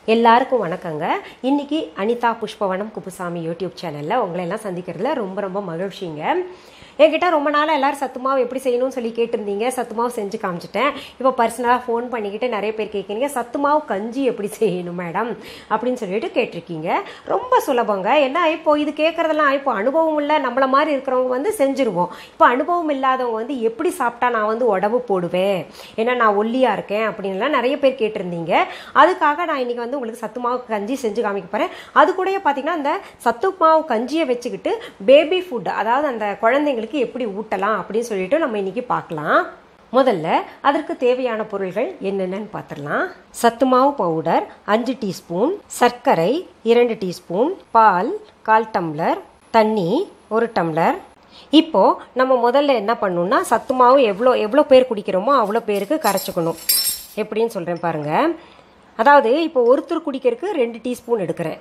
எல்லாருக்கும் வணக்கங்க இன்னைக்கு அனிதா புஷ்பவனம் குப்புசாமி யூடியூப் சேனலில் உங்களை எல்லாம் சந்திக்கிறதுல ரொம்ப ரொம்ப மகிழ்ச்சிங்க என்கிட்ட ரொம்ப நாளாக எல்லாரும் சத்து மாவு எப்படி செய்யணும்னு சொல்லி கேட்டிருந்தீங்க சத்து மாவு செஞ்சு காமிச்சிட்டேன் இப்போ பர்சனலாக ஃபோன் பண்ணிக்கிட்டு நிறைய பேர் கேட்குறீங்க சத்து மாவு கஞ்சி எப்படி செய்யணும் மேடம் அப்படின்னு சொல்லிட்டு கேட்டிருக்கீங்க ரொம்ப சுலபங்க ஏன்னா இப்போ இது கேட்குறதெல்லாம் இப்போ அனுபவம் இல்லை நம்மள மாதிரி இருக்கிறவங்க வந்து செஞ்சுருவோம் இப்போ அனுபவம் இல்லாதவங்க வந்து எப்படி சாப்பிட்டா நான் வந்து உடம்பு போடுவேன் ஏன்னா நான் ஒல்லியாக இருக்கேன் அப்படின்லாம் நிறைய பேர் கேட்டிருந்தீங்க அதுக்காக நான் இன்னைக்கு வந்து உங்களுக்கு சத்து மாவு கஞ்சி செஞ்சு காமிக்க போகிறேன் அது கூடயே பார்த்தீங்கன்னா அந்த சத்து மாவு கஞ்சியை வச்சுக்கிட்டு பேபி ஃபுட் அதாவது அந்த குழந்தைங்களுக்கு எப்படி ஊட்டலாம் அப்படின்னு சொல்லிட்டு நம்ம இன்னைக்கு பார்க்கலாம் முதல்ல அதற்கு தேவையான பொருள்கள் என்னென்னு பார்த்துடலாம் சத்து மாவு பவுடர் அஞ்சு டீஸ்பூன் சர்க்கரை இரண்டு டீஸ்பூன் பால் கால் டம்ளர் தண்ணி ஒரு டம்ளர் இப்போ நம்ம முதல்ல என்ன பண்ணணும்னா சத்து மாவு எவ்வளோ எவ்வளோ பேர் குடிக்கிறோமோ அவ்வளோ பேருக்கு கரைச்சிக்கணும் எப்படின்னு சொல்கிறேன் பாருங்க அதாவது இப்போ ஒருத்தர் குடிக்கிறதுக்கு ரெண்டு டீஸ்பூன் எடுக்கிறேன்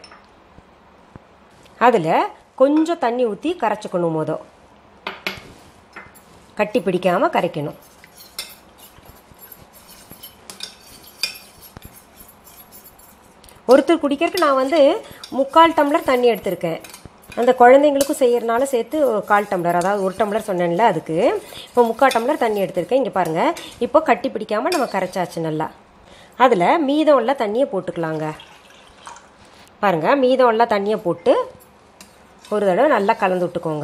அதில் கொஞ்சம் தண்ணி ஊற்றி கரைச்சிக்கணும் மொதல் கட்டி பிடிக்காமல் கரைக்கணும் ஒருத்தர் குடிக்கிறதுக்கு நான் வந்து முக்கால் டம்ளர் தண்ணி எடுத்திருக்கேன் அந்த குழந்தைங்களுக்கும் செய்யறதுனால சேர்த்து ஒரு கால் டம்ளர் அதாவது ஒரு டம்ளர் சொன்னேன்ல அதுக்கு இப்போ முக்கால் டம்ளர் தண்ணி எடுத்திருக்கேன் இங்கே பாருங்கள் இப்போ கட்டி பிடிக்காமல் நம்ம கரைச்சாச்சு நல்லா அதில் மீதம் உள்ள தண்ணியை போட்டுக்கலாங்க பாருங்கள் மீதம் உள்ள தண்ணியை போட்டு ஒரு தடவை நல்லா கலந்து விட்டுக்கோங்க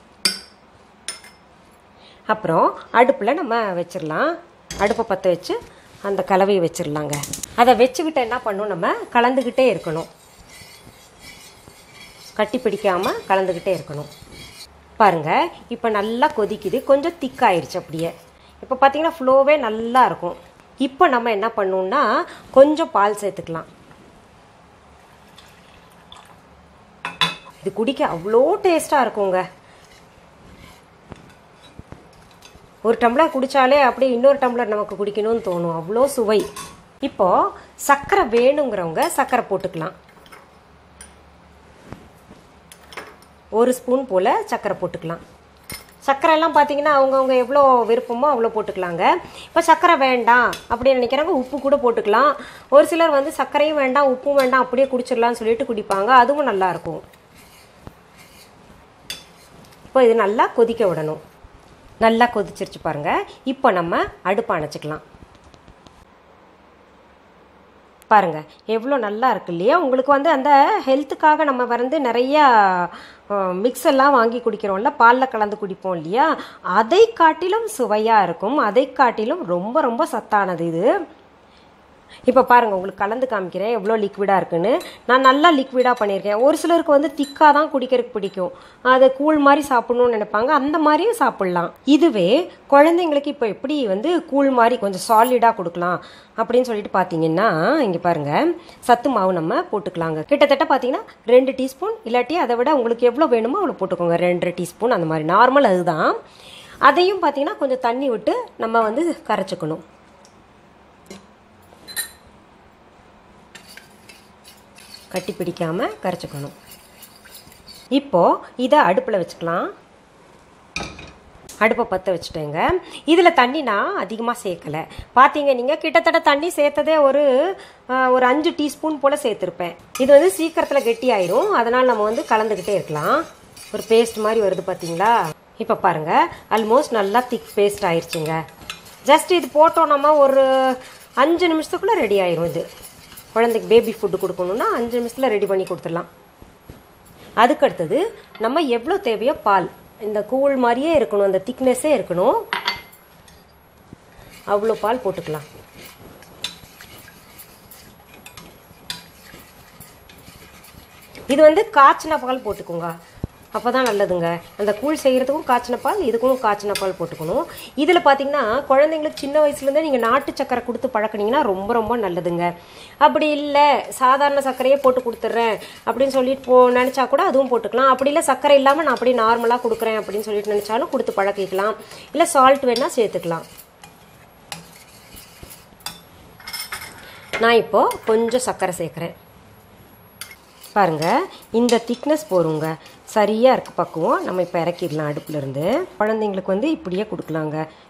அப்புறம் அடுப்பில் நம்ம வச்சிடலாம் அடுப்பை பற்ற வச்சு அந்த கலவையை வச்சிடலாங்க அதை வச்சுக்கிட்டு என்ன பண்ணும் நம்ம கலந்துக்கிட்டே இருக்கணும் கட்டி பிடிக்காமல் கலந்துக்கிட்டே இருக்கணும் பாருங்கள் இப்போ நல்லா கொதிக்குது கொஞ்சம் திக்காயிருச்சு அப்படியே இப்போ பார்த்தீங்கன்னா ஃப்ளோவே நல்லா இருக்கும் இப்போ நம்ம என்ன பண்ணோம்னா கொஞ்சம் பால் சேர்த்துக்கலாம் இது குடிக்க அவ்வளோ டேஸ்ட்டாக இருக்குங்க ஒரு டம்ளர் குடித்தாலே அப்படியே இன்னொரு டம்ளர் நமக்கு குடிக்கணும்னு தோணும் அவ்வளோ சுவை இப்போது சர்க்கரை வேணுங்கிறவங்க சர்க்கரை போட்டுக்கலாம் ஒரு ஸ்பூன் போல் சர்க்கரை போட்டுக்கலாம் சர்க்கரை எல்லாம் பார்த்தீங்கன்னா அவங்கவுங்க எவ்வளோ விருப்பமோ அவ்வளோ போட்டுக்கலாங்க இப்போ சர்க்கரை வேண்டாம் அப்படின்னு நினைக்கிறாங்க உப்பு கூட போட்டுக்கலாம் ஒரு சிலர் வந்து சர்க்கரையும் வேண்டாம் உப்பும் வேண்டாம் அப்படியே குடிச்சிடலாம்னு சொல்லிட்டு குடிப்பாங்க அதுவும் நல்லாயிருக்கும் இப்போ இது நல்லா கொதிக்க விடணும் நல்லா கொதிச்சிருச்சு பாருங்க இப்போ நம்ம அடுப்பை அணைச்சிக்கலாம் பாருங்க எவ்வளோ நல்லா இருக்கு இல்லையா உங்களுக்கு வந்து அந்த ஹெல்த்துக்காக நம்ம வந்து நிறையா மிக்ஸ் எல்லாம் வாங்கி குடிக்கிறோம்ல பாலில் கலந்து குடிப்போம் இல்லையா அதை காட்டிலும் சுவையாக இருக்கும் அதை காட்டிலும் ரொம்ப ரொம்ப சத்தானது இது இப்போ பாருங்கள் உங்களுக்கு கலந்து காமிக்கிறேன் எவ்வளோ லிக்விடாக இருக்குன்னு நான் நல்லா லிக்விடாக பண்ணியிருக்கேன் ஒரு சிலருக்கு வந்து திக்காக தான் குடிக்கிறதுக்கு பிடிக்கும் அது கூழ் மாதிரி சாப்பிடணும்னு நினைப்பாங்க அந்த மாதிரியும் சாப்பிட்லாம் இதுவே குழந்தைங்களுக்கு இப்போ எப்படி வந்து கூழ் மாதிரி கொஞ்சம் சாலிடாக கொடுக்கலாம் அப்படின்னு சொல்லிட்டு பார்த்தீங்கன்னா இங்கே பாருங்கள் சத்து மாவு நம்ம போட்டுக்கலாங்க கிட்டத்தட்ட பார்த்தீங்கன்னா ரெண்டு டீஸ்பூன் இல்லாட்டி அதை விட உங்களுக்கு எவ்வளோ வேணுமோ அவ்வளோ போட்டுக்கோங்க ரெண்டரை டீஸ்பூன் அந்த மாதிரி நார்மல் அதுதான் அதையும் பார்த்தீங்கன்னா கொஞ்சம் தண்ணி விட்டு நம்ம வந்து கரைச்சிக்கணும் கட்டி பிடிக்காமல் கரைச்சிக்கணும் இப்போது இதை அடுப்பில் வச்சுக்கலாம் அடுப்பை பற்ற வச்சுட்டேங்க இதில் தண்ணி நான் அதிகமாக சேர்க்கலை பார்த்தீங்க நீங்கள் கிட்டத்தட்ட தண்ணி சேர்த்ததே ஒரு ஒரு அஞ்சு டீஸ்பூன் போல் சேர்த்துருப்பேன் இது வந்து சீக்கிரத்தில் கெட்டி ஆயிரும் அதனால் நம்ம வந்து கலந்துக்கிட்டே இருக்கலாம் ஒரு பேஸ்ட் மாதிரி வருது பார்த்தீங்களா இப்போ பாருங்கள் ஆல்மோஸ்ட் நல்லா திக் பேஸ்ட் ஆயிடுச்சுங்க ஜஸ்ட் இது போட்டோம் நம்ம ஒரு அஞ்சு நிமிஷத்துக்குள்ளே ரெடி ஆயிரும் இது குழந்தைக்கு பேபி ஃபுட்டு கொடுக்கணுன்னா அஞ்சு நிமிஷத்தில் ரெடி பண்ணி கொடுத்துடலாம் அதுக்கு அடுத்தது நம்ம எவ்வளோ தேவையோ பால் இந்த கூழ் மாதிரியே இருக்கணும் அந்த திக்னஸ்ஸே இருக்கணும் அவ்வளோ பால் போட்டுக்கலாம் இது வந்து காய்ச்சின பால் போட்டுக்கோங்க அப்போ தான் நல்லதுங்க அந்த கூழ் செய்கிறதுக்கும் காய்ச்சின பால் இதுக்கும் காய்ச்சின பால் போட்டுக்கணும் இதில் பார்த்தீங்கன்னா குழந்தைங்களுக்கு சின்ன வயசுலேருந்தே நீங்கள் நாட்டு சக்கரை கொடுத்து பழக்கினீங்கன்னா ரொம்ப ரொம்ப நல்லதுங்க அப்படி இல்லை சாதாரண சர்க்கரையே போட்டு கொடுத்துட்றேன் அப்படின்னு சொல்லிட்டு போ நினச்சா கூட அதுவும் போட்டுக்கலாம் அப்படி இல்லை சர்க்கரை இல்லாமல் நான் அப்படியே நார்மலாக கொடுக்குறேன் அப்படின்னு சொல்லிட்டு நினச்சாலும் கொடுத்து பழக்கிக்கலாம் இல்லை சால்ட் வேணால் சேர்த்துக்கலாம் நான் இப்போது கொஞ்சம் சர்க்கரை சேர்க்குறேன் பாருங்கள் இந்த திக்னஸ் போருங்க சரியாக இருக்குது பக்குவம் நம்ம இப்போ இறக்கிடலாம் அடுப்புலேருந்து குழந்தைங்களுக்கு வந்து இப்படியே கொடுக்கலாங்க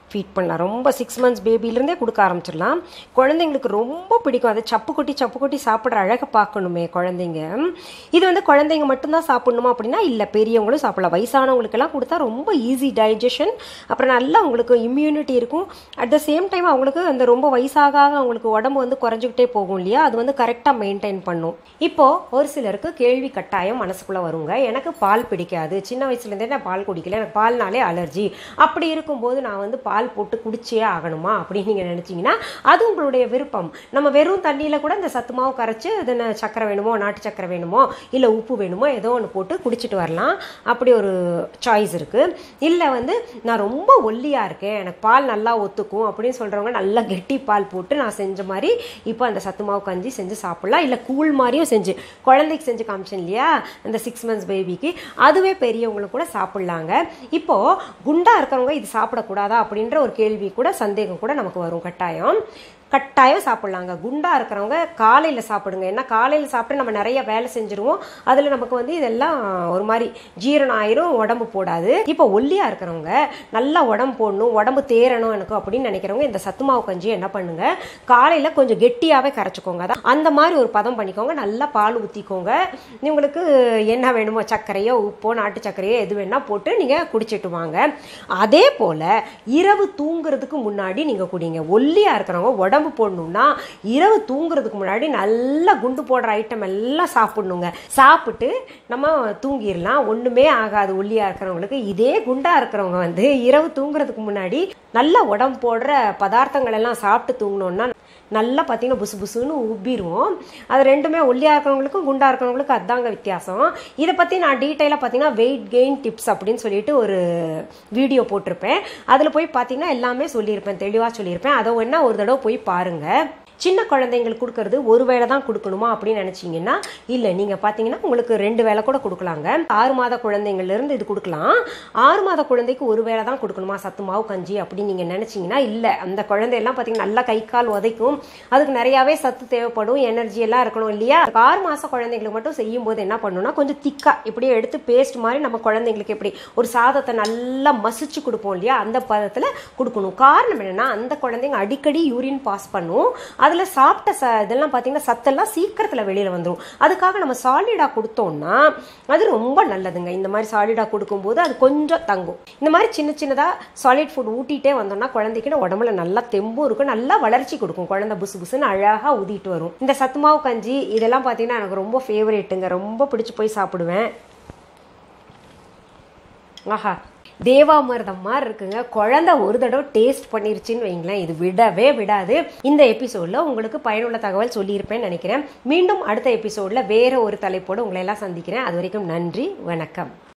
ஃபீட் பண்ணலாம் ரொம்ப சிக்ஸ் மந்த்ஸ் பேபிலேருந்தே கொடுக்க ஆரம்பிச்சிடலாம் குழந்தைங்களுக்கு ரொம்ப பிடிக்கும் அது சப்பு கொட்டி சப்பு கொட்டி சாப்பிட்ற அழகை பார்க்கணுமே குழந்தைங்க இது வந்து குழந்தைங்க மட்டும்தான் சாப்பிடணுமா அப்படின்னா இல்லை பெரியவங்களும் சாப்பிடலாம் வயசானவங்களுக்கெல்லாம் கொடுத்தா ரொம்ப ஈஸி டைஜஷன் அப்புறம் நல்லா உங்களுக்கு இம்யூனிட்டி இருக்கும் அட் த சேம் டைம் அவங்களுக்கு அந்த ரொம்ப வயசாக ஆக அவங்களுக்கு உடம்பு வந்து குறைஞ்சிக்கிட்டே போகும் இல்லையா அது வந்து கரெக்டாக மெயின்டைன் பண்ணும் இப்போ ஒரு சிலருக்கு கேள்வி கட்டாயம் மனசுக்குள்ளே வருங்க எனக்கு பால் பிடிக்காது சின்ன வயசுலேருந்தே நான் பால் குடிக்கல எனக்கு பால்னாலே அலர்ஜி அப்படி இருக்கும்போது நான் வந்து பால் போட்டு குடிச்சே ஆகணுமா அப்படின்னு நீங்கள் நினச்சிங்கன்னா அது உங்களுடைய விருப்பம் நம்ம வெறும் தண்ணியில் கூட இந்த சத்து மாவு கரைச்சி அது என்ன சக்கரை வேணுமோ நாட்டு சக்கரை வேணுமோ இல்லை உப்பு வேணுமோ ஏதோ ஒன்று போட்டு குடிச்சிட்டு வரலாம் அப்படி ஒரு சாய்ஸ் இருக்குது இல்லை வந்து நான் ரொம்ப ஒல்லியாக இருக்கேன் எனக்கு பால் நல்லா ஒத்துக்கும் அப்படின்னு சொல்கிறவங்க நல்லா கெட்டி பால் போட்டு நான் செஞ்ச மாதிரி இப்போ அந்த சத்து மாவு கஞ்சி செஞ்சு சாப்பிட்லாம் இல்லை கூழ் மாதிரியும் செஞ்சு குழந்தைக்கு செஞ்சு காமிச்சேன் இல்லையா அந்த சிக்ஸ் மந்த்ஸ் பேபிக்கு அதுவே பெரியவங்களுக்கு கூட சாப்பிட்லாங்க இப்போது குண்டா இருக்கிறவங்க இது சாப்பிடக்கூடாதா அப்படின்ற ஒரு கேள்வி கூட சந்தேகம் கூட நமக்கு வரும் கட்டாயம் கட்டாயம் சாப்பிட்லாங்க குண்டா இருக்கிறவங்க காலையில் சாப்பிடுங்க ஏன்னா காலையில் சாப்பிட்டு நம்ம நிறைய வேலை செஞ்சுருவோம் அதில் நமக்கு வந்து இதெல்லாம் ஒரு மாதிரி ஜீரணம் ஆயிரும் உடம்பு போடாது இப்போ ஒல்லியாக இருக்கிறவங்க நல்லா உடம்பு போடணும் உடம்பு தேரணும் எனக்கு அப்படின்னு நினைக்கிறவங்க இந்த சத்து மாவு கஞ்சி என்ன பண்ணுங்க காலையில் கொஞ்சம் கெட்டியாகவே கரைச்சிக்கோங்க அதான் அந்த மாதிரி ஒரு பதம் பண்ணிக்கோங்க நல்லா பால் ஊற்றிக்கோங்க உங்களுக்கு என்ன வேணுமோ சர்க்கரையோ உப்போ நாட்டு சர்க்கரையோ எது வேணால் போட்டு நீங்கள் குடிச்சிட்டு வாங்க அதே போல் இரவு தூங்குறதுக்கு முன்னாடி நீங்கள் குடிங்க ஒல்லியாக இருக்கிறவங்க உடம்பு உடம்பு போடணும்னா இரவு தூங்குறதுக்கு முன்னாடி நல்லா குண்டு போடுற ஐட்டம் எல்லாம் சாப்பிடணுங்க சாப்பிட்டு நம்ம தூங்கிடலாம் ஒன்றுமே ஆகாது ஒல்லியாக இருக்கிறவங்களுக்கு இதே குண்டாக இருக்கிறவங்க வந்து இரவு தூங்குறதுக்கு முன்னாடி நல்லா உடம்பு போடுற பதார்த்தங்கள் எல்லாம் சாப்பிட்டு தூங்கினோன்னா நல்லா பார்த்தீங்கன்னா புசு புசுன்னு உப்பிடுவோம் அது ரெண்டுமே ஒல்லியாக இருக்கிறவங்களுக்கும் குண்டாக இருக்கிறவங்களுக்கும் அதாங்க வித்தியாசம் இதை பற்றி நான் டீட்டெயிலாக பார்த்தீங்கன்னா வெயிட் கெயின் டிப்ஸ் அப்படின்னு சொல்லிட்டு ஒரு வீடியோ போட்டிருப்பேன் அதில் போய் பார்த்தீங்கன்னா எல்லாமே சொல்லியிருப்பேன் தெளிவாக சொல்லியிருப்பேன் அதை வேணா ஒரு தடவை போய் பாருங்கள் சின்ன குழந்தைங்களுக்கு கொடுக்கறது ஒரு வேளை தான் கொடுக்கணுமா அப்படின்னு நினச்சிங்கன்னா இல்லை நீங்கள் பார்த்தீங்கன்னா உங்களுக்கு ரெண்டு வேளை கூட கொடுக்கலாங்க ஆறு மாத குழந்தைங்கள்லேருந்து இது கொடுக்கலாம் ஆறு மாத குழந்தைக்கு ஒரு வேளை தான் கொடுக்கணுமா சத்து மாவு கஞ்சி அப்படின்னு நீங்கள் நினச்சிங்கன்னா இல்லை அந்த குழந்தையெல்லாம் பார்த்தீங்கன்னா நல்லா கை கால் உதைக்கும் அதுக்கு நிறையாவே சத்து தேவைப்படும் எனர்ஜி எல்லாம் இருக்கணும் இல்லையா ஆறு மாத குழந்தைங்களுக்கு மட்டும் செய்யும் போது என்ன பண்ணணும்னா கொஞ்சம் திக்கா இப்படியே எடுத்து பேஸ்ட் மாதிரி நம்ம குழந்தைங்களுக்கு எப்படி ஒரு சாதத்தை நல்லா மசிச்சு கொடுப்போம் இல்லையா அந்த பதத்தில் கொடுக்கணும் காரணம் என்னன்னா அந்த குழந்தைங்க அடிக்கடி யூரின் பாஸ் பண்ணும் அதில் சாப்பிட்ட ச இதெல்லாம் பார்த்தீங்கன்னா சத்தெல்லாம் சீக்கிரத்தில் வெளியில் வந்துடும் அதுக்காக நம்ம சாலிடாக கொடுத்தோம்னா அது ரொம்ப நல்லதுங்க இந்த மாதிரி சாலிடாக கொடுக்கும்போது அது கொஞ்சம் தங்கும் இந்த மாதிரி சின்ன சின்னதாக சாலிட் ஃபுட் ஊட்டிகிட்டே வந்தோம்னா குழந்தைக்கு உடம்புல நல்லா தெம்பும் இருக்கும் நல்லா வளர்ச்சி கொடுக்கும் குழந்தை புசு புசுன்னு அழகாக ஊதிட்டு வரும் இந்த சத்துமாவு கஞ்சி இதெல்லாம் பார்த்தீங்கன்னா எனக்கு ரொம்ப ஃபேவரேட்டுங்க ரொம்ப பிடிச்சி போய் சாப்பிடுவேன் ஆஹா தேவாமிர்தம் மாதிரி இருக்குங்க குழந்தை ஒரு தடவை டேஸ்ட் பண்ணிருச்சுன்னு வைங்களேன் இது விடவே விடாது இந்த எபிசோட்ல உங்களுக்கு பயனுள்ள தகவல் சொல்லியிருப்பேன்னு நினைக்கிறேன் மீண்டும் அடுத்த எபிசோட்ல வேற ஒரு தலைப்போடு உங்களை எல்லாம் சந்திக்கிறேன் அது வரைக்கும் நன்றி வணக்கம்